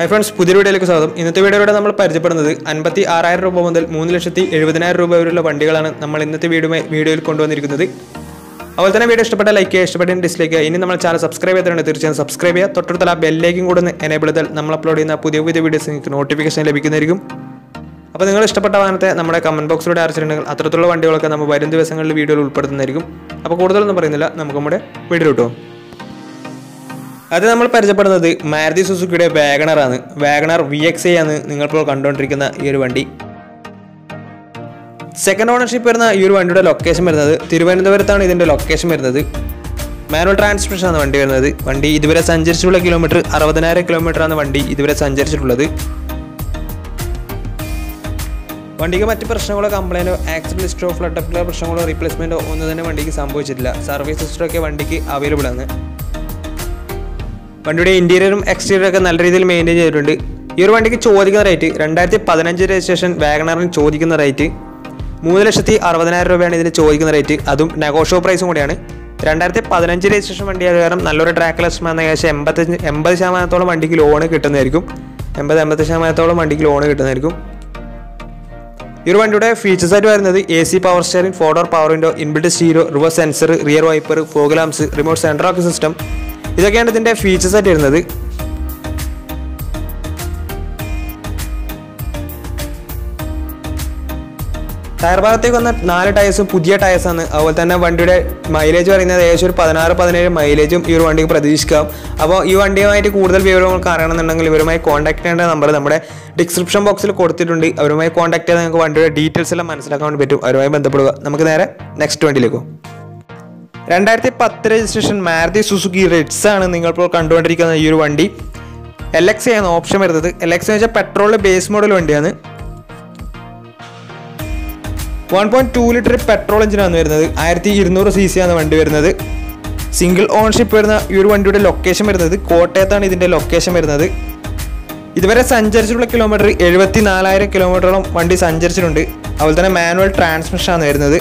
hi friends പുതിയ വീഡിയോയിലേക്ക് സ്വാഗതം ഇന്നത്തെ വീഡിയോയിലൂടെ നമ്മൾ പരിചയപ്പെടുന്നത് അൻപത്തി ആറായിരം രൂപ മുതൽ മൂന്ന് ലക്ഷത്തി എഴുപതിനായിരം രൂപ വരെയുള്ള വണ്ടികളാണ് നമ്മൾ ഇന്നത്തെ വീഡിയോ വീഡിയോയിൽ കൊണ്ടുവന്നിരിക്കുന്നത് അതുപോലെ തന്നെ വീഡിയോ ഇഷ്ടപ്പെട്ട ലൈക്ക് ചെയ്യുക ഇഷ്ടപ്പെട്ട ഡിസ്ലൈക്ക് ചെയ്യുക ഇനി നമ്മൾ ചാനൽ സബ്സ്ക്രൈബ് ചെയ്തിട്ടുണ്ട് തീർച്ചയായും സബ്സ്ക്രൈബ് ചെയ്യുക തൊട്ടടുത്തുള്ള ബെല്ലേക്കും കൂടെ ഒന്ന് എനേബിൾ ചെയ്താൽ നമ്മൾ അപ്ലോഡ് ചെയ്യുന്ന പുതിയ പുതിയ വീഡിയോസ് നിങ്ങൾക്ക് നോട്ടിഫിക്കേഷൻ ലഭിക്കുന്നതായിരിക്കും അപ്പോൾ നിങ്ങൾ ഇഷ്ടപ്പെട്ട വാഹനത്തെ നമ്മുടെ കമൻറ്റ് ബോക്സിലൂടെ അറിയിച്ചിട്ടുണ്ടെങ്കിൽ അത്തരത്തിലുള്ള വണ്ടികളൊക്കെ നമ്മൾ വരും ദിവസങ്ങളിൽ വീഡിയോയിൽ ഉൾപ്പെടുത്തുന്നതായിരിക്കും അപ്പോൾ കൂടുതലൊന്നും പറയുന്നില്ല നമുക്ക് നമ്മുടെ വീഡിയോ കിട്ടുമോ അത് നമ്മൾ പരിചയപ്പെടുന്നത് മാരുതി സുസുക്കിയുടെ വാഗണർ ആണ് വാഗണർ വി എക്സ് ഐ ആണ് നിങ്ങളിപ്പോൾ കണ്ടുകൊണ്ടിരിക്കുന്ന ഈ ഒരു വണ്ടി സെക്കൻഡ് ഓണർഷിപ്പ് വരുന്ന ഈ ഒരു വണ്ടിയുടെ ലൊക്കേഷൻ വരുന്നത് തിരുവനന്തപുരത്താണ് ഇതിൻ്റെ ലൊക്കേഷൻ വരുന്നത് മാനുവൽ ട്രാൻസ്മിഷൻ ആണ് വണ്ടി വരുന്നത് വണ്ടി ഇതുവരെ സഞ്ചരിച്ചിട്ടുള്ള കിലോമീറ്റർ അറുപതിനായിരം കിലോമീറ്റർ ആണ് വണ്ടി ഇതുവരെ സഞ്ചരിച്ചിട്ടുള്ളത് വണ്ടിക്ക് മറ്റ് പ്രശ്നങ്ങളോ കംപ്ലൈൻറ്റോ ആക്സിഡന്റ് ഹിസ്റ്ററോ ഫ്ലഡ് അഫ്ലോ പ്രശ്നങ്ങളോ റീപ്ലേസ്മെൻറ്റോ ഒന്നും തന്നെ വണ്ടിക്ക് സംഭവിച്ചിട്ടില്ല സർവീസ് ഹിസ്റ്ററൊക്കെ വണ്ടിക്ക് അവൈലബിൾ ആണ് വണ്ടിയുടെ ഇന്റീരിയറും എക്സ്റ്റീരിയറും ഒക്കെ നല്ല രീതിയിൽ മെയിൻറ്റെയിൻ ചെയ്തിട്ടുണ്ട് ഈ ഒരു വണ്ടിക്ക് ചോദിക്കുന്ന റേറ്റ് രണ്ടായിരത്തി പതിനഞ്ച് രജിസ്ട്രേഷൻ വാഗണറിന് ചോദിക്കുന്ന റേറ്റ് മൂന്ന് ലക്ഷത്തി അറുപതിനായിരം രൂപയാണ് ഇതിന് ചോദിക്കുന്ന റേറ്റ് അതും നെഗോഷ്യോ പ്രൈസും കൂടിയാണ് രണ്ടായിരത്തി പതിനഞ്ച് രജിസ്ട്രേഷൻ വണ്ടി ആയത് കാരണം നല്ലൊരു ട്രാക്ക് ലക്ഷം എന്ന ഏകദേശം എൺപത്തഞ്ച് എൺപത് ശതമാനത്തോളം വണ്ടിക്ക് ലോണ് കിട്ടുന്നതായിരിക്കും എൺപത് എൺപത്തി ശതമാനത്തോളം വണ്ടിക്ക് ലോണ് കിട്ടുന്നതായിരിക്കും ഈ ഒരു വണ്ടിയുടെ ഫീച്ചേഴ്സ് ആയിട്ട് വരുന്നത് A C power steering four door power window inbuilt stereo reverse sensor rear wiper fog lamps remote central lock system ഇതൊക്കെയാണ് ഇതിന്റെ ഫീച്ചേഴ്സ് ആയിട്ട് വരുന്നത് ടയർ ഭാഗത്തേക്ക് വന്ന നാല് ടയേഴ്സും പുതിയ ടയേഴ്സാണ് അതുപോലെ തന്നെ വണ്ടിയുടെ മൈലേജ് പറയുന്നത് ഏകദേശം ഒരു പതിനാറ് പതിനേഴ് മൈലേജും ഈ ഒരു വണ്ടിക്ക് പ്രതീക്ഷിക്കാം അപ്പോൾ ഈ വണ്ടിയുമായിട്ട് കൂടുതൽ വിവരങ്ങൾക്ക് അറിയണമെന്നുണ്ടെങ്കിൽ ഇവരുമായി കോൺടാക്ട് ചെയ്യേണ്ട നമ്പർ നമ്മുടെ ഡിസ്ക്രിപ്ഷൻ ബോക്സിൽ കൊടുത്തിട്ടുണ്ട് അവരുമായി കോൺടാക്ട് ചെയ്താൽ നിങ്ങൾക്ക് വണ്ടിയുടെ ഡീറ്റെയിൽസ് എല്ലാം മനസ്സിലാക്കാൻ വേണ്ടി പറ്റും അവരുമായി ബന്ധപ്പെടുക നമുക്ക് നേരെ നെക്സ്റ്റ് വണ്ടിയിലേക്ക് പോകും രണ്ടായിരത്തി പത്ത് രജിസ്ട്രേഷൻ മാരുതി സുസുക്കി റിറ്റ്സ് ആണ് നിങ്ങളിപ്പോൾ കണ്ടുകൊണ്ടിരിക്കുന്ന ഈ ഒരു വണ്ടി എൽ എക്സ് ആണ് ഓപ്ഷൻ വരുന്നത് എൽ എക്സ് എന്ന് വെച്ചാൽ പെട്രോൾ ബേസ് മോഡൽ വണ്ടിയാണ് one point two litre petrol എഞ്ചിനാണ് വരുന്നത് ആയിരത്തി ഇരുന്നൂറ് സി സി ആണ് വണ്ടി വരുന്നത് സിംഗിൾ ഓൺഷിപ്പ് വരുന്ന ഈ ഒരു വണ്ടിയുടെ ലൊക്കേഷൻ വരുന്നത് കോട്ടയത്താണ് ഇതിൻ്റെ ലൊക്കേഷൻ വരുന്നത് ഇതുവരെ സഞ്ചരിച്ചിട്ടുള്ള കിലോമീറ്റർ എഴുപത്തി നാലായിരം കിലോമീറ്ററോളം വണ്ടി സഞ്ചരിച്ചിട്ടുണ്ട് അതുപോലെ തന്നെ മാനുവൽ ട്രാൻസ്മിഷൻ ആണ് വരുന്നത്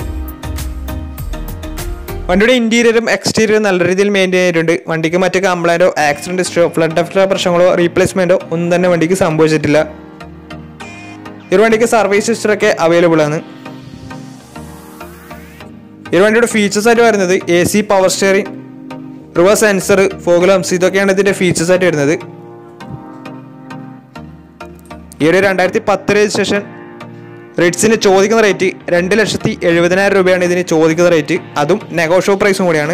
വണ്ടിയുടെ ഇന്റീരിയറും എക്സ്റ്റീരിയറും നല്ല രീതിയിൽ മെയിൻറ്റെയിൻ ചെയ്തിട്ടുണ്ട് വണ്ടിക്ക് മറ്റ് കംപ്ലൈൻറ്റോ ആക്സിഡന്റ് ഹിസ്റ്ററോ ഫ്ലഡ് അഫ്റ്റോ പ്രശ്നങ്ങളോ റീപ്ലേസ്മെൻറ്റോ ഒന്നും തന്നെ വണ്ടിക്ക് സംഭവിച്ചിട്ടില്ല ഈ ഒരു വണ്ടിക്ക് സർവീസ് ഹിസ്റ്ററൊക്കെ അവൈലബിൾ ആണ് ഈ ഒരു വണ്ടിയുടെ ഫീച്ചേഴ്സ് ആയിട്ട് വരുന്നത് A C power steering reverse sensor fog lamps ഇതൊക്കെയാണ് ഇതിന്റെ ഫീച്ചേഴ്സ് ആയിട്ട് വരുന്നത് ഈ ഒരു രണ്ടായിരത്തി പത്ത് രജിസ്ട്രേഷൻ റിറ്റ്സിന് ചോദിക്കുന്ന റേറ്റ് രണ്ട് ലക്ഷത്തി എഴുപതിനായിരം രൂപയാണ് ഇതിന് ചോദിക്കുന്ന റേറ്റ് അതും നെഗോഷ്യോ പ്രൈസും കൂടിയാണ്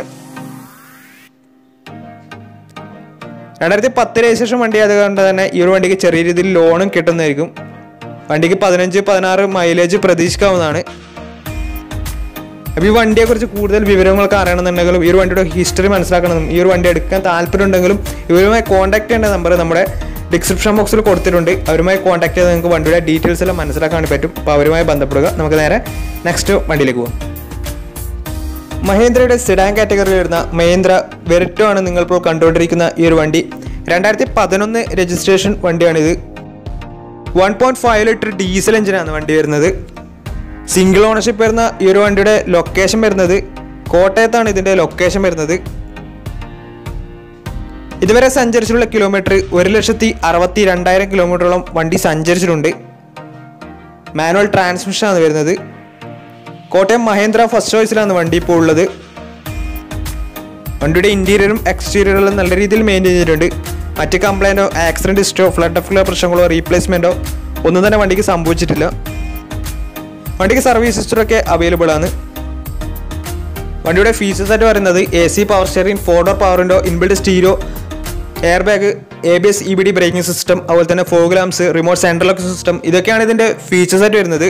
രണ്ടായിരത്തി പത്ത് രജിസ്ട്രേഷൻ വണ്ടി ആയതുകൊണ്ട് തന്നെ ഈ ഒരു വണ്ടിക്ക് ചെറിയ രീതിയിൽ ലോണും കിട്ടുന്നതായിരിക്കും വണ്ടിക്ക് പതിനഞ്ച് പതിനാറ് മൈലേജ് പ്രതീക്ഷിക്കാവുന്നതാണ് അപ്പോൾ ഈ വണ്ടിയെക്കുറിച്ച് കൂടുതൽ വിവരങ്ങളൊക്കെ അറിയണമെന്നുണ്ടെങ്കിലും ഈ ഒരു വണ്ടിയുടെ ഹിസ്റ്ററി മനസ്സിലാക്കണം ഈ ഒരു വണ്ടി എടുക്കാൻ താല്പര്യമുണ്ടെങ്കിലും ഇവരുമായി കോൺടാക്ട് ചെയ്യേണ്ട നമ്പർ നമ്മുടെ ഡിസ്ക്രിപ്ഷൻ ബോക്സിൽ കൊടുത്തിട്ടുണ്ട് അവരുമായി കോൺടാക്ട് ചെയ്ത് നിങ്ങൾക്ക് വണ്ടിയുടെ ഡീറ്റെയിൽസ് എല്ലാം മനസ്സിലാക്കാൻ വേണ്ടി പറ്റും അപ്പോൾ അവരുമായി ബന്ധപ്പെടുക നമുക്ക് നേരെ നെക്സ്റ്റ് വണ്ടിയിലേക്ക് പോകാം മഹേന്ദ്രയുടെ സിഡാൻ കാറ്റഗറിയിൽ വരുന്ന മഹേന്ദ്ര വെറിറ്റോ ആണ് നിങ്ങളിപ്പോൾ കണ്ടുകൊണ്ടിരിക്കുന്ന ഈ ഒരു വണ്ടി രണ്ടായിരത്തി പതിനൊന്ന് രജിസ്ട്രേഷൻ വണ്ടിയാണിത് one point five litre diesel എഞ്ചിനാണ് വണ്ടി വരുന്നത് സിംഗിൾ ഓണർഷിപ്പ് വരുന്ന ഈ ഒരു വണ്ടിയുടെ ലൊക്കേഷൻ വരുന്നത് കോട്ടയത്താണ് ഇതിൻ്റെ ലൊക്കേഷൻ വരുന്നത് ഇതുവരെ സഞ്ചരിച്ചിട്ടുള്ള കിലോമീറ്റർ ഒരു ലക്ഷത്തി അറുപത്തി രണ്ടായിരം കിലോമീറ്ററോളം വണ്ടി സഞ്ചരിച്ചിട്ടുണ്ട് മാനുവൽ ട്രാൻസ്മിഷൻ ആണ് വരുന്നത് കോട്ടയം മഹേന്ദ്ര ഫസ്റ്റ് ചോയ്സിലാണ് വണ്ടി ഇപ്പോൾ ഉള്ളത് വണ്ടിയുടെ ഇന്റീരിയറും എക്സ്റ്റീരിയറും നല്ല രീതിയിൽ മെയിൻറ്റെയിൻ ചെയ്തിട്ടുണ്ട് മറ്റ് കംപ്ലൈൻറ്റോ ആക്സിഡന്റ് ഹിസ്റ്ററോ ഫ്ലഡ് അഫ്ലോ പ്രശ്നങ്ങളോ റീപ്ലേസ്മെൻറ്റോ ഒന്നും തന്നെ വണ്ടിക്ക് സംഭവിച്ചിട്ടില്ല വണ്ടിക്ക് സർവീസ് ഹിസ്റ്ററൊക്കെ അവൈലബിൾ ആണ് വണ്ടിയുടെ ഫീച്ചേഴ്സ് ആയിട്ട് പറയുന്നത് A C power steering four door power window inbuilt stereo air bag A B S E B D braking system അതുപോലെ തന്നെ fog lamps remote central lock system ഇതൊക്കെയാണ് ഇതിന്റെ ഫീച്ചേഴ്സ് ആയിട്ട് വരുന്നത്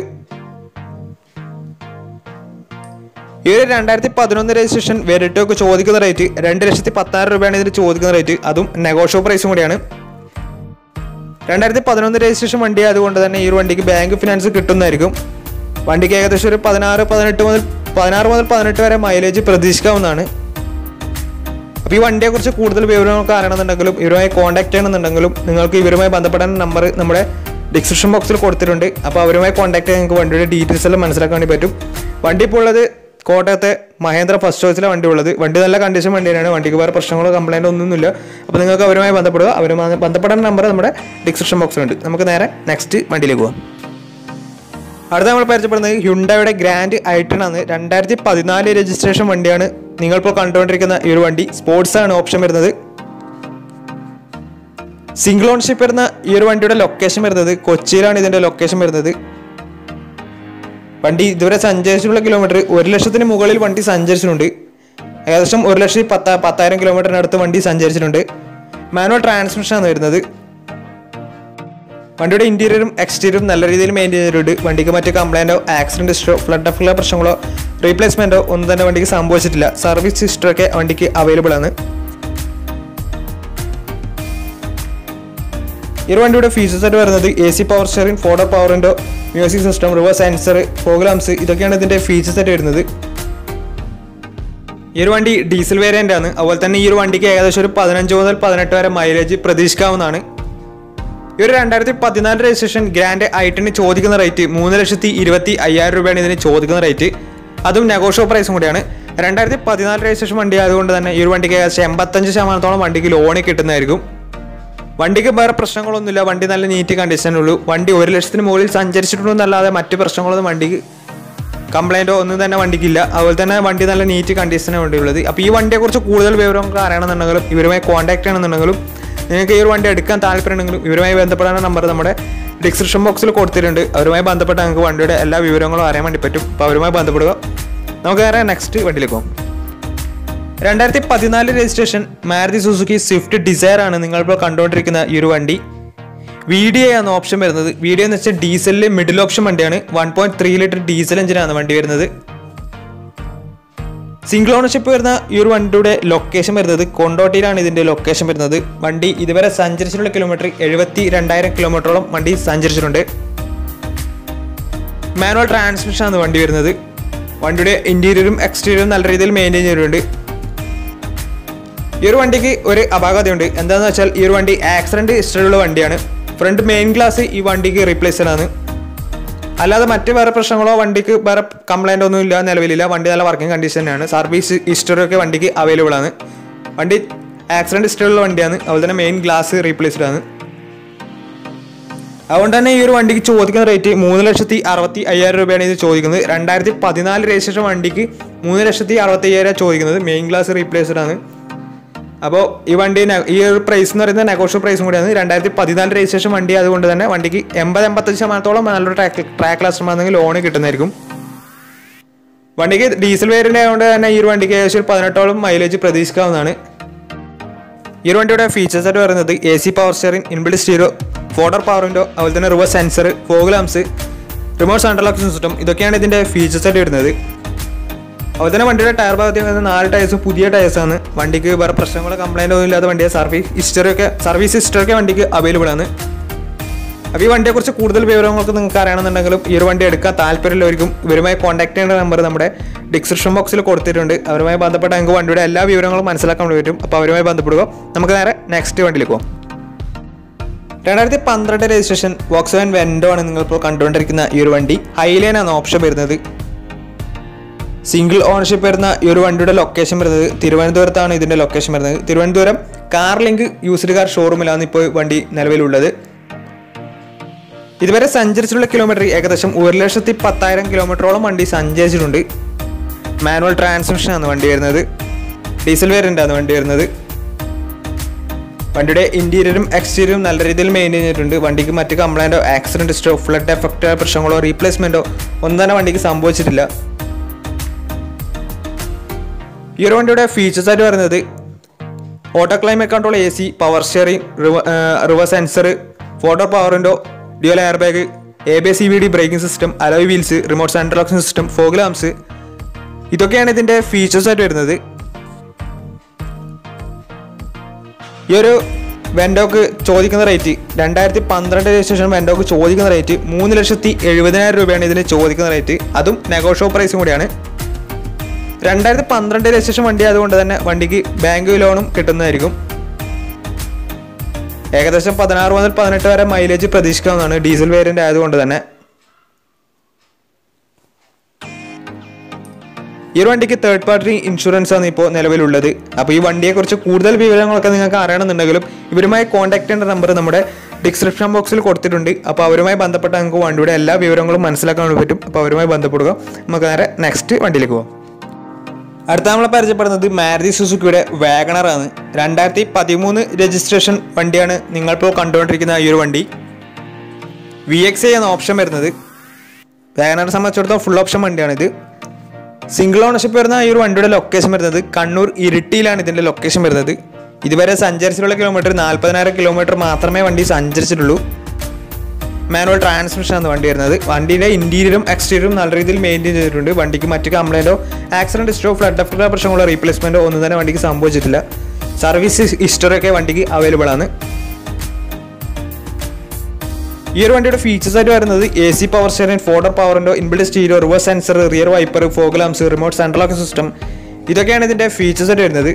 ഈ ഒരു രണ്ടായിരത്തി പതിനൊന്ന് രജിസ്ട്രേഷൻ വെരിറ്റോക്ക് ചോദിക്കുന്ന റേറ്റ് രണ്ട് ലക്ഷത്തി പത്തായിരം രൂപയാണ് ഇതിന് ചോദിക്കുന്ന റേറ്റ് അതും നെഗോഷ്യോ പ്രൈസും കൂടിയാണ് രണ്ടായിരത്തി പതിനൊന്ന് രജിസ്ട്രേഷൻ വണ്ടി ആയതുകൊണ്ട് തന്നെ ഈ ഒരു വണ്ടിക്ക് ബാങ്ക് ഫിനാൻസ് കിട്ടുന്നതായിരിക്കും വണ്ടിക്ക് ഏകദേശം ഒരു പതിനാറ് പതിനെട്ട് മുതൽ പതിനാറ് മുതൽ പതിനെട്ട് വരെ മൈലേജ് പ്രതീക്ഷിക്കാവുന്നതാണ് അപ്പോൾ ഈ വണ്ടിയെക്കുറിച്ച് കൂടുതൽ വിവരങ്ങൾക്ക് അറിയണമെന്നുണ്ടെങ്കിലും ഇവരുമായി കോൺടാക്ട് ചെയ്യണമെന്നുണ്ടെങ്കിലും നിങ്ങൾക്ക് ഇവരുമായി ബന്ധപ്പെടാൻ നമ്പർ നമ്മുടെ ഡിസ്ക്രിപ്ഷൻ ബോക്സിൽ കൊടുത്തിട്ടുണ്ട് അപ്പോൾ അവരുമായി കോൺടാക്ട് ചെയ്ത് നിങ്ങൾക്ക് വണ്ടിയുടെ ഡീറ്റെയിൽസ് എല്ലാം മനസ്സിലാക്കാൻ വേണ്ടി പറ്റും വണ്ടി ഇപ്പോൾ ഉള്ളത് കോട്ടയത്തെ മഹേന്ദ്ര ഫസ്റ്റ് ചോയ്സിലെ വണ്ടി ഉള്ളത് വണ്ടി നല്ല കണ്ടീഷൻ വണ്ടി തന്നെയാണ് വണ്ടിക്ക് വേറെ പ്രശ്നങ്ങളോ കംപ്ലൈൻറ്റോ ഒന്നുമില്ല അപ്പോൾ നിങ്ങൾക്ക് അവരുമായി ബന്ധപ്പെടുക അവരുമായി ബന്ധപ്പെടാൻ നമ്പർ നമ്മുടെ ഡിസ്ക്രിപ്ഷൻ ബോക്സിലുണ്ട് നമുക്ക് നേരെ നെക്സ്റ്റ് വണ്ടിയിലേക്ക് പോകാം അടുത്ത നമ്മൾ പരിചയപ്പെടുന്നത് ഹ്യുണ്ടയുടെ ഗ്രാൻഡ് ഐട്ടൺ ആണ് രണ്ടായിരത്തി പതിനാല് രജിസ്ട്രേഷൻ വണ്ടിയാണ് നിങ്ങളിപ്പോൾ കണ്ടുകൊണ്ടിരിക്കുന്ന ഈ ഒരു വണ്ടി സ്പോർട്സ് ആണ് ഓപ്ഷൻ വരുന്നത് സിംഗിൾ ഓൺഷിപ്പ് വരുന്ന ഈ ഒരു വണ്ടിയുടെ ലൊക്കേഷൻ വരുന്നത് കൊച്ചിയിലാണ് ഇതിന്റെ ലൊക്കേഷൻ വരുന്നത് വണ്ടി ഇതുവരെ സഞ്ചരിച്ചിട്ടുള്ള കിലോമീറ്റർ ഒരു ലക്ഷത്തിന് മുകളിൽ വണ്ടി സഞ്ചരിച്ചിട്ടുണ്ട് ഏകദേശം ഒരു ലക്ഷത്തി പത്ത പത്തായിരം കിലോമീറ്ററിനടുത്ത് വണ്ടി സഞ്ചരിച്ചിട്ടുണ്ട് മാനുവൽ ട്രാൻസ്മിഷൻ ആണ് വരുന്നത് വണ്ടിയുടെ ഇന്റീരിയറും എക്സ്റ്റീരിയറും നല്ല രീതിയിൽ മെയിൻറ്റെയിൻ ചെയ്തിട്ടുണ്ട് വണ്ടിക്ക് മറ്റ് കംപ്ലൈൻറ്റോ ആക്സിഡന്റ് ഹിസ്റ്ററോ ഫ്ലഡ് അഫ്ല പ്രശ്നങ്ങളോ റീപ്ലേസ്മെന്റോ ഒന്നും തന്നെ വണ്ടിക്ക് സംഭവിച്ചിട്ടില്ല സർവീസ് ഹിസ്റ്ററൊക്കെ വണ്ടിക്ക് അവൈലബിൾ ആണ് ഈ ഒരു വണ്ടിയുടെ ഫീച്ചേഴ്സ് ആയിട്ട് വരുന്നത് A C power steering four door പവറിൻ്റെ music system reverse sensor programs ഇതൊക്കെയാണ് ഇതിൻ്റെ ഫീച്ചേഴ്സ് ആയിട്ട് വരുന്നത് ഈ ഒരു വണ്ടി ഡീസൽ വേരിയൻ്റ് ആണ് അതുപോലെ തന്നെ ഈ ഒരു വണ്ടിക്ക് ഏകദേശം ഒരു പതിനഞ്ച് മുതൽ പതിനെട്ട് വരെ മൈലേജ് പ്രതീക്ഷിക്കാവുന്നതാണ് ഈ ഒരു രണ്ടായിരത്തി പതിനാല് രജിസ്ട്രേഷൻ ഗ്രാൻഡ് ഐട്ടിന് ചോദിക്കുന്ന റേറ്റ് മൂന്ന് ലക്ഷത്തി ഇരുപത്തി അയ്യായിരം രൂപയാണ് ഇതിന് ചോദിക്കുന്ന റേറ്റ് അതും നെഗോഷ്യോ പ്രൈസും കൂടിയാണ് രണ്ടായിരത്തി പതിനാല് രജിസ്ട്രേഷൻ വണ്ടി ആയതുകൊണ്ട് തന്നെ ഈ ഒരു വണ്ടിക്ക് ഏകദേശം എൺപത്തഞ്ച് ശതമാനത്തോളം വണ്ടിക്ക് ലോണിൽ കിട്ടുന്നതായിരിക്കും വണ്ടിക്ക് വേറെ പ്രശ്നങ്ങളൊന്നുമില്ല വണ്ടി നല്ല നീറ്റ് കണ്ടീഷനുള്ളൂ വണ്ടി ഒരു ലക്ഷത്തിന് മുകളിൽ സഞ്ചരിച്ചിട്ടുണ്ടെന്നല്ലാതെ മറ്റ് പ്രശ്നങ്ങളൊന്നും വണ്ടിക്ക് കംപ്ലൈൻറ്റോ ഒന്നും തന്നെ വണ്ടിക്കില്ല അതുപോലെ തന്നെ വണ്ടി നല്ല നീറ്റ് കണ്ടീഷനാണ് വണ്ടിയുള്ളത് അപ്പോൾ ഈ വണ്ടിയെക്കുറിച്ച് കൂടുതൽ വിവരങ്ങൾ അറിയണമെന്നുണ്ടെങ്കിലും ഇവരുമായി കോൺടാക്ട് ചെയ്യണമെന്നുണ്ടെങ്കിലും നിങ്ങൾക്ക് ഈ ഒരു വണ്ടി എടുക്കാൻ താല്പര്യമുണ്ടെങ്കിലും ഇവരുമായി ബന്ധപ്പെടാൻ നമ്പർ നമ്മുടെ ഡിസ്ക്രിപ്ഷൻ ബോക്സിൽ കൊടുത്തിട്ടുണ്ട് അവരുമായി ബന്ധപ്പെട്ട് നിങ്ങൾക്ക് വണ്ടിയുടെ എല്ലാ വിവരങ്ങളും അറിയാൻ വേണ്ടി പറ്റും അപ്പോൾ അവരുമായി ബന്ധപ്പെടുക നമുക്ക് നേരെ നെക്സ്റ്റ് വണ്ടിയിലേക്ക് പോകാം രണ്ടായിരത്തി പതിനാല് registration Maruti Suzuki Swift Dzire ആണ് നിങ്ങളിപ്പോൾ കണ്ടുകൊണ്ടിരിക്കുന്ന ഈ ഒരു വണ്ടി വി ഡി ഐ ആണ് ഓപ്ഷൻ വരുന്നത് വി ഡി എന്ന് വെച്ചാൽ ഡീസലിൽ മിഡിൽ ഓപ്ഷൻ വണ്ടിയാണ് one point three litre diesel എഞ്ചിനാണ് വണ്ടി വരുന്നത് സിംഗിൾ ഓണർഷിപ്പ് വരുന്ന ഈ ഒരു വണ്ടിയുടെ ലൊക്കേഷൻ വരുന്നത് കൊണ്ടോട്ടിയിലാണ് ഇതിന്റെ ലൊക്കേഷൻ വരുന്നത് വണ്ടി ഇതുവരെ സഞ്ചരിച്ചിട്ടുള്ള കിലോമീറ്റർ എഴുപത്തി രണ്ടായിരം കിലോമീറ്ററോളം വണ്ടി സഞ്ചരിച്ചിട്ടുണ്ട് മാനുവൽ ട്രാൻസ്മിഷൻ ആണ് വണ്ടി വരുന്നത് വണ്ടിയുടെ ഇന്റീരിയറും എക്സ്റ്റീരിയറും നല്ല രീതിയിൽ മെയിൻറ്റെയിൻ ചെയ്തിട്ടുണ്ട് ഈ ഒരു വണ്ടിക്ക് ഒരു അപാകതയുണ്ട് എന്താണെന്ന് വെച്ചാൽ ഈ ഒരു വണ്ടി ആക്സിഡന്റ് ഹിസ്റ്ററിയുള്ള വണ്ടിയാണ് ഫ്രണ്ട് മെയിൻ ഗ്ലാസ് ഈ വണ്ടിക്ക് റീപ്ലേസ്ഡ് ആണ് അല്ലാതെ മറ്റ് വേറെ പ്രശ്നങ്ങളോ വണ്ടിക്ക് വേറെ കംപ്ലൈൻ്റ് ഒന്നും ഇല്ല നിലവിലില്ല വണ്ടി നല്ല വർക്കിംഗ് കണ്ടീഷൻ തന്നെയാണ് സർവീസ് ഹിസ്റ്ററി ഒക്കെ വണ്ടിക്ക് അവൈലബിൾ ആണ് വണ്ടി ആക്സിഡന്റ് ഹിസ്റ്ററിയുള്ള വണ്ടിയാണ് അതുപോലെ തന്നെ മെയിൻ ഗ്ലാസ് റീപ്ലേസ്ഡ് ആണ് അതുകൊണ്ട് തന്നെ ഈ ഒരു വണ്ടിക്ക് ചോദിക്കുന്ന റേറ്റ് മൂന്ന് ലക്ഷത്തി അറുപത്തി അയ്യായിരം രൂപയാണ് ഇത് ചോദിക്കുന്നത് രണ്ടായിരത്തി പതിനാല് രജിസ്ട്രേഷൻ വണ്ടിക്ക് മൂന്ന് ലക്ഷത്തി അറുപത്തി അയ്യായിരം ചോദിക്കുന്നത് മെയിൻ ഗ്ലാസ് റീപ്ലേസ്ഡ് ആണ് അപ്പോൾ ഈ വണ്ടി നെ- ഈ ഒരു പ്രൈസ് എന്ന് പറയുന്നത് നെഗോഷ്യൽ പ്രൈസും കൂടിയാണ് രണ്ടായിരത്തി പതിനാല് രജിസ്ട്രേഷൻ വണ്ടി അതുകൊണ്ട് തന്നെ വണ്ടിക്ക് എൺപത് എൺപത്തഞ്ച് ശതമാനത്തോളം നല്ലൊരു ട്രാക്ക് ട്രാക്ക് ലാസ്റ്റർമാണെങ്കിൽ ലോൺ കിട്ടുന്നതായിരിക്കും വണ്ടിക്ക് ഡീസൽ വേരിയൻ്റ് ആയതുകൊണ്ട് തന്നെ ഈ ഒരു വണ്ടിക്ക് ഏകദേശം ഒരു പതിനെട്ടോളം മൈലേജ് പ്രതീക്ഷിക്കാവുന്നതാണ് ഈ ഒരു വണ്ടിയുടെ ഫീച്ചേഴ്സ് ആയിട്ട് പറയുന്നത് A C power steering inbuilt stereo four door power window അതുപോലെ തന്നെ reverse sensor fog lamps remote central system ഇതൊക്കെയാണ് ഇതിന്റെ ഫീച്ചേഴ്സ് ആയിട്ട് വരുന്നത് അതുപോലെ തന്നെ വണ്ടിയുടെ ടയർ ഭാഗത്ത് വരുന്ന നാല് ടയേഴ്സും പുതിയ ടയേഴ്സ് ആണ് വണ്ടിക്ക് വേറെ പ്രശ്നങ്ങളോ കംപ്ലൈൻ്റ് ഒന്നും ഇല്ലാത്ത വണ്ടിയെ സർവീസ് ഹിസ്റ്ററി ഒക്കെ സർവീസ് ഹിസ്റ്ററി ഒക്കെ വണ്ടിക്ക് അവൈലബിൾ ആണ് അപ്പോൾ ഈ വണ്ടിയെക്കുറിച്ച് കൂടുതൽ വിവരങ്ങൾക്ക് നിങ്ങൾക്ക് അറിയണമെന്നുണ്ടെങ്കിലും ഈ ഒരു വണ്ടി എടുക്കാൻ താല്പര്യമുള്ളവർക്കും ഇവരുമായി കോൺടാക്ട് ചെയ്യേണ്ട നമ്പർ നമ്മുടെ ഡിസ്ക്രിപ്ഷൻ ബോക്സിൽ കൊടുത്തിട്ടുണ്ട് അവരുമായി ബന്ധപ്പെട്ട നിങ്ങൾക്ക് വണ്ടിയുടെ എല്ലാ വിവരങ്ങളും മനസ്സിലാക്കാൻ വേണ്ടി പറ്റും അപ്പോൾ അവരുമായി ബന്ധപ്പെടുക നമുക്ക് നേരെ നെക്സ്റ്റ് വണ്ടിയിലേക്ക് പോകാം രണ്ടായിരത്തി പന്ത്രണ്ട് രജിസ്ട്രേഷൻ വോക്സ് വാൻ വെൻഡോ ആണ് നിങ്ങളിപ്പോൾ കണ്ടുകൊണ്ടിരിക്കുന്ന ഈ ഒരു വണ്ടി ഹൈലൈൻ ആണ് ഓപ്ഷൻ വരുന്നത് സിംഗിൾ ഓണർഷിപ്പ് വരുന്ന ഈ ഒരു വണ്ടിയുടെ ലൊക്കേഷൻ വരുന്നത് തിരുവനന്തപുരത്താണ് ഇതിന്റെ ലൊക്കേഷൻ വരുന്നത് Thiruvananthapuram car link used car ഷോറൂമിലാണ് ഇപ്പോൾ വണ്ടി നിലവിലുള്ളത് ഇതുവരെ സഞ്ചരിച്ചിട്ടുള്ള കിലോമീറ്റർ ഏകദേശം ഒരു ലക്ഷത്തി പത്തായിരം കിലോമീറ്ററോളം വണ്ടി സഞ്ചരിച്ചിട്ടുണ്ട് മാനുവൽ ട്രാൻസ്മിഷൻ ആണ് വണ്ടി വരുന്നത് ഡീസൽ വേരിയൻ്റ് ആണ് വണ്ടി വരുന്നത് വണ്ടിയുടെ ഇന്റീരിയറും എക്സ്റ്റീരിയറും നല്ല രീതിയിൽ മെയിൻറ്റെയിൻ ചെയ്തിട്ടുണ്ട് വണ്ടിക്ക് മറ്റ് കംപ്ലൈൻറ്റോ ആക്സിഡന്റ് ഹിസ്റ്റോ ഫ്ലഡ് എഫക്റ്റ് പ്രശ്നങ്ങളോ റീപ്ലേസ്മെന്റോ ഒന്നും തന്നെ വണ്ടിക്ക് സംഭവിച്ചിട്ടില്ല ഈ ഒരു വണ്ടിയുടെ ഫീച്ചേഴ്സ് ആയിട്ട് പറയുന്നത് auto climate control A C power steering reverse sensor photo power window dual air bag A B C V D braking system alloy wheels remote central locking system fog lamps ഇതൊക്കെയാണ് ഇതിന്റെ features ആയിട്ട് വരുന്നത് ഈ ഒരു വെൻഡോക്ക് ചോദിക്കുന്ന rate രണ്ടായിരത്തി പന്ത്രണ്ട് registration വെൻഡോക്ക് ചോദിക്കുന്ന റേറ്റ് മൂന്ന് ലക്ഷത്തി എഴുപതിനായിരം രൂപയാണ് ഇതിന് ചോദിക്കുന്ന റേറ്റ് അതും നെഗോഷ്യോ പ്രൈസും കൂടിയാണ് രണ്ടായിരത്തി പന്ത്രണ്ട് രജിസ്ട്രേഷൻ വണ്ടി ആയതുകൊണ്ട് തന്നെ വണ്ടിക്ക് ബാങ്ക് ലോണും കിട്ടുന്നതായിരിക്കും ഏകദേശം പതിനാറ് മുതൽ പതിനെട്ട് വരെ മൈലേജ് പ്രതീക്ഷിക്കാവുന്നതാണ് ഡീസൽ വേരിയന്റ് ആയതുകൊണ്ട് തന്നെ ഈ ഒരു വണ്ടിക്ക് തേർഡ് പാർട്ടി ഇൻഷുറൻസ് ആണ് ഇപ്പോൾ നിലവിലുള്ളത് അപ്പോൾ ഈ വണ്ടിയെക്കുറിച്ച് കൂടുതൽ വിവരങ്ങളൊക്കെ നിങ്ങൾക്ക് അറിയണമെന്നുണ്ടെങ്കിലും ഇവരുമായി കോൺടാക്ട് ചെയ്യേണ്ട നമ്പർ നമ്മുടെ ഡിസ്ക്രിപ്ഷൻ ബോക്സിൽ കൊടുത്തിട്ടുണ്ട് അപ്പോൾ അവരുമായി ബന്ധപ്പെട്ട നിങ്ങൾക്ക് വണ്ടിയുടെ എല്ലാ വിവരങ്ങളും മനസ്സിലാക്കാൻ വേണ്ടി പറ്റും അപ്പോൾ അവരുമായി ബന്ധപ്പെടുക നമുക്ക് നേരെ നെക്സ്റ്റ് വണ്ടിയിലേക്ക് പോകാം അടുത്ത നമ്മൾ പരിചയപ്പെടുന്നത് മാരുതി സുസുക്കിയുടെ വാഗണർ ആണ് രണ്ടായിരത്തി പതിമൂന്ന് രജിസ്ട്രേഷൻ വണ്ടിയാണ് നിങ്ങളിപ്പോൾ കണ്ടുകൊണ്ടിരിക്കുന്ന ഈ ഒരു വണ്ടി വി എക്സ് ഐ എന്ന ഓപ്ഷൻ വരുന്നത് വാഗണറെ സംബന്ധിച്ചിടത്തോളം ഫുൾ ഓപ്ഷൻ വണ്ടിയാണിത് സിംഗിൾ ഓണർഷിപ്പ് വരുന്ന ഈ ഒരു വണ്ടിയുടെ ലൊക്കേഷൻ വരുന്നത് കണ്ണൂർ ഇരിട്ടിയിലാണ് ഇതിൻ്റെ ലൊക്കേഷൻ വരുന്നത് ഇതുവരെ സഞ്ചരിച്ചിട്ടുള്ള കിലോമീറ്റർ നാൽപ്പതിനായിരം കിലോമീറ്റർ മാത്രമേ വണ്ടി സഞ്ചരിച്ചിട്ടുള്ളൂ മാനുവൽ ട്രാൻസ്മിഷൻ ആണ് വണ്ടി വരുന്നത് വണ്ടിയുടെ ഇന്റീരിയറും എക്സ്റ്റീരിയറും നല്ല രീതിയിൽ മെയിൻറ്റെയിൻ ചെയ്തിട്ടുണ്ട് വണ്ടിക്ക് മറ്റ് കംപ്ലൈൻറ്റോ ആക്സിഡന്റ് ഹിസ്റ്ററോ ഫ്ലഡ് അഫക്റ്റോ പ്രശ്നങ്ങളോ റീപ്ലേസ്മെന്റോ ഒന്നും തന്നെ വണ്ടിക്ക് സംഭവിച്ചിട്ടില്ല സർവീസ് ഹിസ്റ്ററി ഒക്കെ വണ്ടിക്ക് അവൈലബിൾ ആണ് ഈ ഒരു വണ്ടിയുടെ ഫീച്ചേഴ്സ് ആയിട്ട് വരുന്നത് A C power steering four door പവറിൻ്റെ inbuilt stereo reverse sensor rear wiper fog lamps remote central lock system ഇതൊക്കെയാണ് ഇതിൻ്റെ ഫീച്ചേഴ്സ് ആയിട്ട് വരുന്നത്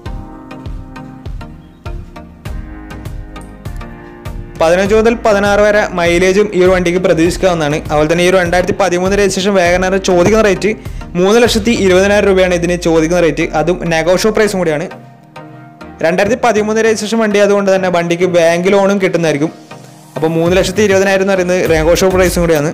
പതിനഞ്ച് മുതൽ പതിനാറ് വരെ മൈലേജും ഈ ഒരു വണ്ടിക്ക് പ്രതീക്ഷിക്കാവുന്നതാണ് അതുപോലെ തന്നെ ഈ ഒരു രണ്ടായിരത്തി പതിമൂന്ന് രജിസ്ട്രേഷൻ വേഗനാർ ചോദിക്കുന്ന റേറ്റ് മൂന്ന് ലക്ഷത്തി ഇരുപതിനായിരം രൂപയാണ് ഇതിന് ചോദിക്കുന്ന റേറ്റ് അതും നെഗോഷ്യോ പ്രൈസും കൂടിയാണ് രണ്ടായിരത്തി പതിമൂന്ന് രജിസ്ട്രേഷൻ വണ്ടി അതുകൊണ്ട് തന്നെ വണ്ടിക്ക് ബാങ്ക് ലോണും കിട്ടുന്നതായിരിക്കും അപ്പോൾ മൂന്ന് ലക്ഷത്തി ഇരുപതിനായിരം എന്ന് പറയുന്നത് നെഗോഷ്യോ പ്രൈസും കൂടിയാണ്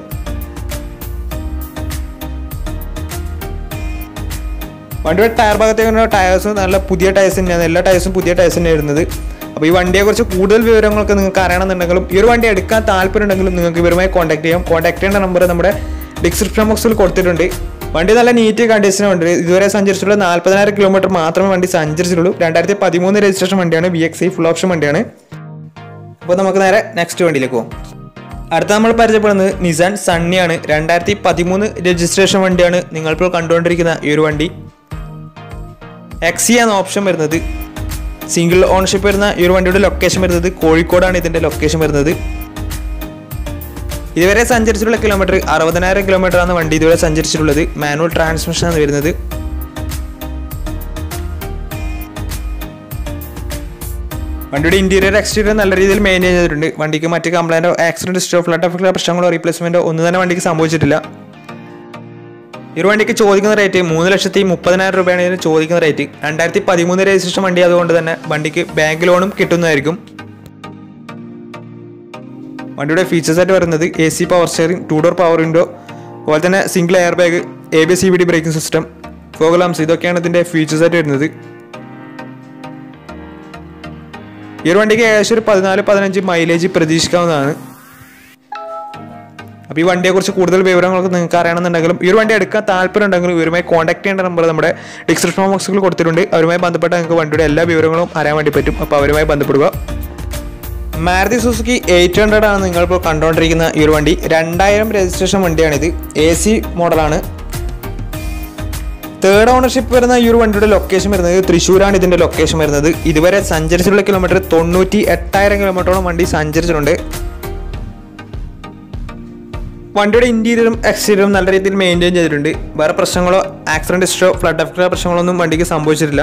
വണ്ടിയുടെ ടയർ ഭാഗത്തേക്ക് ടയേഴ്സ് നല്ല പുതിയ ടയേഴ്സ് തന്നെയാണ് എല്ലാ ടയേഴ്സും പുതിയ ടയേഴ്സ് തന്നെ വരുന്നത് അപ്പോൾ ഈ വണ്ടിയെക്കുറിച്ച് കൂടുതൽ വിവരങ്ങളൊക്കെ നിങ്ങൾക്ക് അറിയണമെന്നുണ്ടെങ്കിലും ഈ ഒരു വണ്ടി എടുക്കാൻ താല്പര്യമുണ്ടെങ്കിലും നിങ്ങൾക്ക് ഇവരുമായി കോൺടാക്ട് ചെയ്യാം കോൺടാക്ട് ചെയ്യേണ്ട നമ്പർ നമ്മുടെ ഡിസ്ക്രിപ്ഷൻ ബോക്സിൽ കൊടുത്തിട്ടുണ്ട് വണ്ടി നല്ല നീറ്റ് കണ്ടീഷനുണ്ട് ഇതുവരെ സഞ്ചരിച്ചിട്ടുള്ള നാൽപ്പതിനായിരം കിലോമീറ്റർ മാത്രമേ വണ്ടി സഞ്ചരിച്ചിട്ടുള്ളൂ രണ്ടായിരത്തി പതിമൂന്ന് രജിസ്ട്രേഷൻ വണ്ടിയാണ് V X I full option വണ്ടിയാണ് അപ്പോൾ നമുക്ക് നേരെ നെക്സ്റ്റ് വണ്ടിയിലേക്ക് പോകും അടുത്ത നമ്മൾ പരിചയപ്പെടുന്നത് നിസാൻ സണ്ണിയാണ് രണ്ടായിരത്തി പതിമൂന്ന് രജിസ്ട്രേഷൻ വണ്ടിയാണ് നിങ്ങളിപ്പോൾ കണ്ടുകൊണ്ടിരിക്കുന്ന ഈ ഒരു വണ്ടി എക്സി എന്ന ഓപ്ഷൻ വരുന്നത് സിംഗിൾ ഓണർഷിപ്പ് വരുന്ന ഈ ഒരു വണ്ടിയുടെ ലൊക്കേഷൻ വരുന്നത് കോഴിക്കോടാണ് ഇതിൻ്റെ ലൊക്കേഷൻ വരുന്നത് ഇതുവരെ സഞ്ചരിച്ചിട്ടുള്ള കിലോമീറ്റർ അറുപതിനായിരം കിലോമീറ്റർ ആണ് വണ്ടി ഇതുവരെ സഞ്ചരിച്ചിട്ടുള്ളത് മാനുവൽ ട്രാൻസ്മിഷൻ ആണ് വരുന്നത് വണ്ടിയുടെ ഇന്റീരിയർ എക്സ്റ്റീരിയർ നല്ല രീതിയിൽ മെയിൻറ്റെയിൻ ചെയ്തിട്ടുണ്ട് വണ്ടിക്ക് മറ്റ് കംപ്ലൈൻറ്റോ ആക്സിഡന്റ് ഹിസ്റ്റോ ഫ്ലഡ് അഫക്റ്റോ പ്രശ്നങ്ങളോ റീപ്ലേസ്മെന്റോ ഒന്നും തന്നെ വണ്ടിക്ക് സംഭവിച്ചിട്ടില്ല ഈ ഒരു വണ്ടിക്ക് ചോദിക്കുന്ന റേറ്റ് മൂന്ന് ലക്ഷത്തി മുപ്പതിനായിരം രൂപയാണ് ഇതിന് ചോദിക്കുന്ന റേറ്റ് രണ്ടായിരത്തി പതിമൂന്ന് രജിസ്ട്രേഷൻ വണ്ടി അതുകൊണ്ട് തന്നെ വണ്ടിക്ക് ബാങ്ക് ലോണും കിട്ടുന്നതായിരിക്കും വണ്ടിയുടെ ഫീച്ചേഴ്സ് ആയിട്ട് വരുന്നത് A C power steering two door power window അതുപോലെ തന്നെ single air bag A B C B D braking system fog lamps ഇതൊക്കെയാണ് ഇതിൻ്റെ ഫീച്ചേഴ്സ് ആയിട്ട് വരുന്നത് ഈ ഒരു വണ്ടിക്ക് ഏകദേശം ഒരു പതിനാല് പതിനഞ്ച് മൈലേജ് പ്രതീക്ഷിക്കാവുന്നതാണ് അപ്പോൾ ഈ വണ്ടിയെക്കുറിച്ച് കൂടുതൽ വിവരങ്ങളൊക്കെ നിങ്ങൾക്ക് അറിയണമെന്നുണ്ടെങ്കിലും ഈ ഒരു വണ്ടി എടുക്കാൻ താല്പര്യം ഉണ്ടെങ്കിലും ഇവരുമായി കോൺടാക്ട് ചെയ്യേണ്ട നമ്പർ നമ്മുടെ ഡിസ്ക്രിപ്ഷൻ ബോക്സിൽ കൊടുത്തിട്ടുണ്ട് അവരുമായി ബന്ധപ്പെട്ട നിങ്ങൾക്ക് വണ്ടിയുടെ എല്ലാ വിവരങ്ങളും അറിയാൻ വേണ്ടി പറ്റും അപ്പോൾ അവരുമായി ബന്ധപ്പെടുക മാരുതി സുസുക്കി എയ്റ്റ് ഹൺഡ്രഡ് ആണ് നിങ്ങളിപ്പോൾ കണ്ടുകൊണ്ടിരിക്കുന്ന ഈ ഒരു വണ്ടി രണ്ടായിരം രജിസ്ട്രേഷൻ വണ്ടിയാണിത് എ സി മോഡലാണ് തേർഡ് ഓണർഷിപ്പ് വരുന്ന ഈ ഒരു വണ്ടിയുടെ ലൊക്കേഷൻ വരുന്നത് തൃശ്ശൂരാണ് ഇതിന്റെ ലൊക്കേഷൻ വരുന്നത് ഇതുവരെ സഞ്ചരിച്ചിട്ടുള്ള കിലോമീറ്റർ തൊണ്ണൂറ്റി എട്ടായിരം കിലോമീറ്ററോളം വണ്ടി സഞ്ചരിച്ചിട്ടുണ്ട് വണ്ടിയുടെ ഇന്റീരിയറും എക്സ്റ്റീരിയറും നല്ല രീതിയിൽ മെയിൻറ്റെയിൻ ചെയ്തിട്ടുണ്ട് വേറെ പ്രശ്നങ്ങളോ ആക്സിഡന്റ് ഹിസ്റ്ററോ ഫ്ലഡ് അഫക്റ്റോ പ്രശ്നങ്ങളൊന്നും വണ്ടിക്ക് സംഭവിച്ചിട്ടില്ല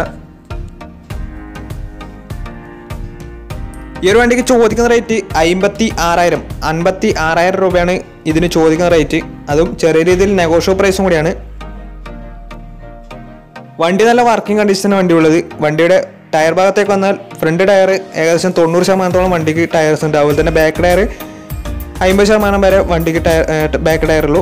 ഈ ഒരു വണ്ടിക്ക് ചോദിക്കുന്ന റേറ്റ് അമ്പത്തി ആറായിരം അൻപത്തി ആറായിരം രൂപയാണ് ഇതിന് ചോദിക്കുന്ന റേറ്റ് അതും ചെറിയ രീതിയിൽ നെഗോഷ്യോ പ്രൈസും കൂടിയാണ് വണ്ടി നല്ല വർക്കിംഗ് കണ്ടീഷനാണ് വണ്ടി ഉള്ളത് വണ്ടിയുടെ ടയർ ഭാഗത്തേക്ക് വന്നാൽ ഫ്രണ്ട് ടയർ ഏകദേശം തൊണ്ണൂറ് ശതമാനത്തോളം വണ്ടിക്ക് ടയർസ് ഉണ്ട് അതുപോലെ തന്നെ ബാക്ക് ടയർ അമ്പത് ശതമാനം വരെ വണ്ടിക്ക് ടയർ ബാക്ക് ടയറുള്ളൂ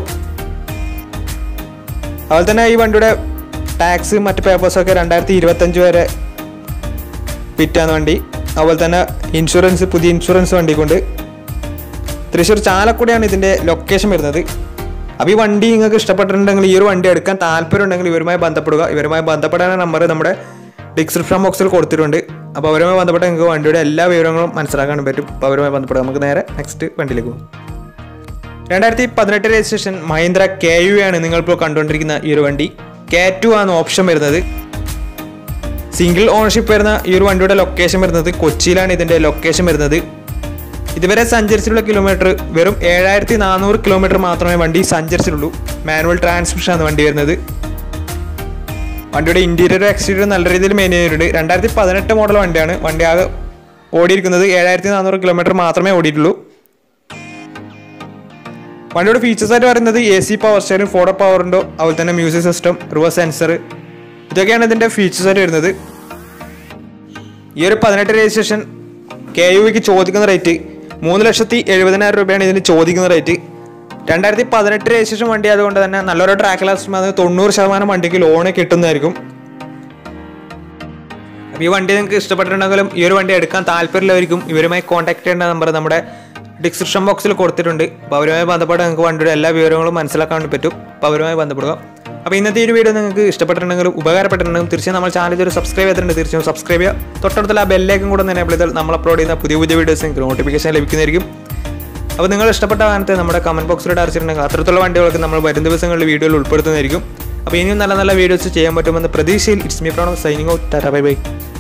അതുപോലെ തന്നെ ഈ വണ്ടിയുടെ ടാക്സ് മറ്റ് പേപ്പേഴ്സൊക്കെ രണ്ടായിരത്തി ഇരുപത്തഞ്ച് വരെ ഫിറ്റാണ് വണ്ടി അതുപോലെ തന്നെ ഇൻഷുറൻസ് പുതിയ ഇൻഷുറൻസ് വണ്ടിക്കുണ്ട് തൃശ്ശൂർ ചാലക്കുടിയാണ് ഇതിൻ്റെ ലൊക്കേഷൻ വരുന്നത് അപ്പോൾ ഈ വണ്ടി നിങ്ങൾക്ക് ഇഷ്ടപ്പെട്ടിട്ടുണ്ടെങ്കിൽ ഈ ഒരു വണ്ടി എടുക്കാൻ താല്പര്യം ഉണ്ടെങ്കിൽ ഇവരുമായി ബന്ധപ്പെടുക ഇവരുമായി ബന്ധപ്പെടാൻ നമ്പർ നമ്മുടെ ഡിസ്ക്രിപ്ഷൻ ബോക്സിൽ കൊടുത്തിട്ടുണ്ട് അപ്പോൾ അവരുമായി ബന്ധപ്പെട്ട നിങ്ങൾക്ക് വണ്ടിയുടെ എല്ലാ വിവരങ്ങളും മനസ്സിലാക്കാൻ പറ്റും അപ്പോൾ അവരുമായി ബന്ധപ്പെടുക നമുക്ക് നേരെ നെക്സ്റ്റ് വണ്ടിയിലേക്ക് പോകും രണ്ടായിരത്തി പതിനെട്ട് രജിസ്ട്രേഷൻ മഹീന്ദ്ര കെ യു ആണ് നിങ്ങളിപ്പോൾ കണ്ടുകൊണ്ടിരിക്കുന്ന ഈ ഒരു വണ്ടി കെ ടു ആണ് ഓപ്ഷൻ വരുന്നത് സിംഗിൾ ഓണർഷിപ്പ് വരുന്ന ഈ ഒരു വണ്ടിയുടെ ലൊക്കേഷൻ വരുന്നത് കൊച്ചിയിലാണ് ഇതിൻ്റെ ലൊക്കേഷൻ വരുന്നത് ഇതുവരെ സഞ്ചരിച്ചിട്ടുള്ള കിലോമീറ്റർ വെറും ഏഴായിരത്തി നാനൂറ് കിലോമീറ്റർ മാത്രമേ വണ്ടി സഞ്ചരിച്ചിട്ടുള്ളൂ മാനുവൽ ട്രാൻസ്മിഷൻ ആണ് വണ്ടി വരുന്നത് വണ്ടിയുടെ ഇന്റീരിയർ എക്സ്റ്റീരിയർ നല്ല രീതിയിൽ മെയിൻറ്റെയിൻ ചെയ്തിട്ടുണ്ട് രണ്ടായിരത്തി പതിനെട്ട് മോഡൽ വണ്ടിയാണ് വണ്ടി ആകെ ഓടിയിരിക്കുന്നത് ഏഴായിരത്തി നാനൂറ് കിലോമീറ്റർ മാത്രമേ ഓടിയിട്ടുള്ളൂ വണ്ടിയുടെ ഫീച്ചേഴ്സ് ആയിട്ട് പറയുന്നത് A C power steering photo power ഉണ്ടോ അതുപോലെ തന്നെ മ്യൂസിക് സിസ്റ്റം റിവേഴ്സ് സെൻസർ ഇതൊക്കെയാണ് ഇതിൻ്റെ ഫീച്ചേഴ്സ് ആയിട്ട് വരുന്നത് ഈ ഒരു പതിനെട്ട് രജിസ്ട്രേഷൻ കെ യു വിക്ക് ചോദിക്കുന്ന റേറ്റ് മൂന്ന് ലക്ഷത്തി എഴുപതിനായിരം രൂപയാണ് ഇതിന് ചോദിക്കുന്ന റേറ്റ് രണ്ടായിരത്തി പതിനെട്ട് രജിസ്ട്രേഷൻ വണ്ടി ആയതുകൊണ്ട് തന്നെ നല്ലൊരു ട്രാക്ക് ലാസ്റ്റ് അത് തൊണ്ണൂറ് ശതമാനം വണ്ടിക്ക് ലോണ് കിട്ടുന്നതായിരിക്കും അപ്പോൾ ഈ വണ്ടി നിങ്ങൾക്ക് ഇഷ്ടപ്പെട്ടിട്ടുണ്ടെങ്കിലും ഈ ഒരു വണ്ടി എടുക്കാൻ താല്പര്യമുള്ളവർക്കും ഇവരുമായി കോൺടാക്ട് ചെയ്യേണ്ട നമ്പർ നമ്മുടെ ഡിസ്ക്രിപ്ഷൻ ബോക്സിൽ കൊടുത്തിട്ടുണ്ട് അപ്പോൾ അവരുമായി ബന്ധപ്പെട്ട് നിങ്ങൾക്ക് വണ്ടിയുടെ എല്ലാ വിവരങ്ങളും മനസ്സിലാക്കാൻ വേണ്ടി പറ്റും അപ്പോൾ അവരുമായി ബന്ധപ്പെടുക അപ്പോൾ ഇന്നത്തെ ഈ ഒരു വീഡിയോ നിങ്ങൾക്ക് ഇഷ്ടപ്പെട്ടിട്ടുണ്ടെങ്കിലും ഉപകാരപ്പെട്ടിട്ടുണ്ടെങ്കിലും തീർച്ചയായും നമ്മൾ ചാനൽ ഒരു സബ്സ്ക്രൈബ് ചെയ്തിട്ടുണ്ട് തീർച്ചയായും സബ്സ്ക്രൈബ് ചെയ്യുക തൊട്ടടുത്തുള്ള ആ ബെല്ലേക്കും കൂടെ ഒന്ന് എനേബിൾ ചെയ്താൽ നമ്മൾ അപ്ലോഡ് ചെയ്യുന്ന പുതിയ പുതിയ വീഡിയോസ് നിങ്ങൾക്ക് നോട്ടിഫിക്കേഷൻ ലഭിക്കുന്നതായിരിക്കും അപ്പോൾ നിങ്ങൾ ഇഷ്ടപ്പെട്ട കാലത്ത് നമ്മുടെ കമൻറ്റ് ബോക്സിലൂടെ അറിയിച്ചിട്ടുണ്ടെങ്കിൽ അത്തരത്തിലുള്ള വണ്ടികളൊക്കെ നമ്മൾ വരും ദിവസങ്ങളിൽ വീഡിയോയിൽ ഉൾപ്പെടുത്തുന്നതായിരിക്കും അപ്പോൾ ഇനിയും നല്ല നല്ല വീഡിയോസ് ചെയ്യാൻ പറ്റുമെന്ന പ്രതീക്ഷയിൽ it's me Pronam signing out tata bye by